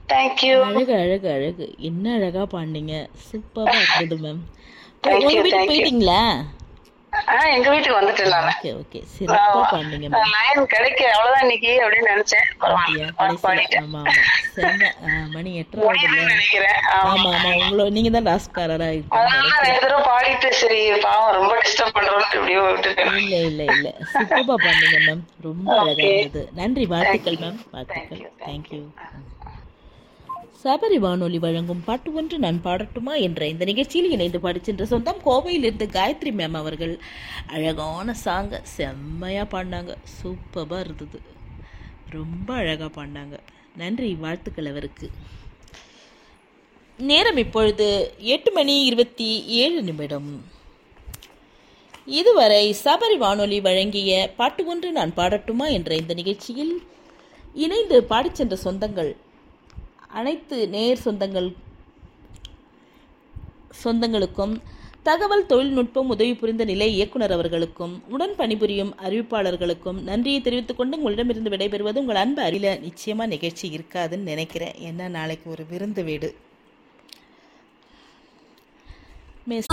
Thank you அழகு அழகு அழகு என்ன அழகா பாடினீங்க சூப்பரா இருந்தது மேம் Thank உங்க you, வீட்டுக்கு thank you. போயிட்டீங்களா ஆ எங்க வீட்டுக்கு வந்துட்டேன் நானு ஓகே ஓகே சிறப்பா பாடினீங்க மேம் லைன் கிடைக்க அவ்வளவுதான் இன்னைக்கு அப்படின்னு நினைச்சேன் அப்படியா பரவாயில்ல கடைசியில பாடிட்டேன் ஆமா ஆமா செம்ம ஆ, மணி எட்டரை முடியுதுன்னு நினைக்கிறேன் ஆமா. ஆமா ஆமா உங்களோட நீங்க தான் லாஸ்ட்காரரா இருக்கீங்க அதனால ரெண்டு தடவை பாடிட்டு சரி பாவம் ரொம்ப டிஸ்டர்ப் பண்றோம்னு இப்படியே விட்டுட்டேன் இல்ல இல்ல இல்ல சூப்பரா பாடுங்க மேம் ரொம்ப அழகா Okay. இருந்தது நன்றி வாழ்த்துக்கள் மேம் வாழ்த்துக்கள் தேங்க்யூ சபரி வானொலி வழங்கும் பாட்டு ஒன்று நான் பாடட்டுமா என்ற இந்த நிகழ்ச்சியில் இணைந்து பாடிச்சென்ற சொந்தம் கோவையிலிருந்து காயத்ரி மேம் அவர்கள் அழகான சாங்கை செம்மையா பாடினாங்க சூப்பராக இருந்தது ரொம்ப அழகா பாடினாங்க நன்றி வாழ்த்துக்கள் அவருக்கு நேரம் இப்பொழுது எட்டு மணி இருபத்தி ஏழு நிமிடம் இதுவரை சபரி வானொலி வழங்கிய பாட்டு ஒன்று நான் பாடட்டுமா என்ற இந்த நிகழ்ச்சியில் இணைந்து பாடிச் சென்ற சொந்தங்கள் அனைத்து நேர் சொந்தங்கள் சொந்தங்களுக்கும் தகவல் தொழில்நுட்பம் உதவி புரிந்த நிலை இயக்குனர் அவர்களுக்கும் உடன் பணிபுரியும் அறிவிப்பாளர்களுக்கும் நன்றியை தெரிவித்துக் கொண்டு உங்களிடமிருந்து விடைபெறுவது உங்கள் அன்பு அறில நிச்சயமா நிகழ்ச்சி இருக்காதுன்னு நினைக்கிறேன் ஏன்னா நாளைக்கு ஒரு விருந்து வீடு மிஸ்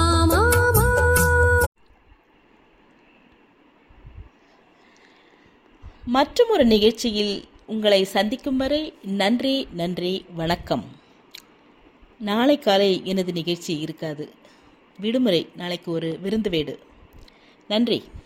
மற்றும் ஒரு நிகழ்ச்சியில் உங்களை சந்திக்கும் வரை நன்றி நன்றி வணக்கம் நாளை காலை எனது நிகழ்ச்சி இருக்காது விடுமுறை நாளைக்கு ஒரு விருந்து வீடு நன்றி